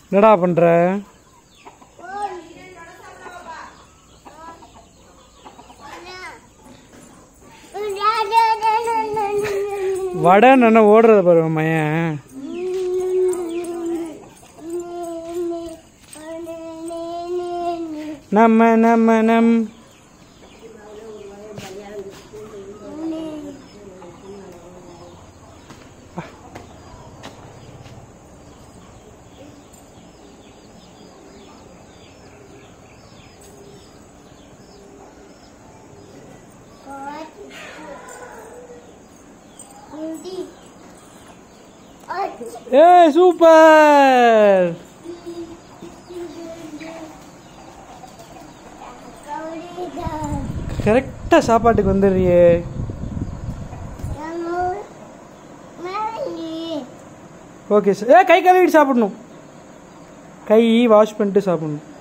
என்னடா பண்ற வடை என்ன ஓடுறத பாரு மையன் நம்ம நம்ம நம் ஏ சூப்பர் கரெக்டா சாப்பாட்டுக்கு வந்துடுறியே ஓகே சார் ஏ கை கழுவிட்டு சாப்பிடணும் கை வாஷ் பண்ணிட்டு சாப்பிடணும்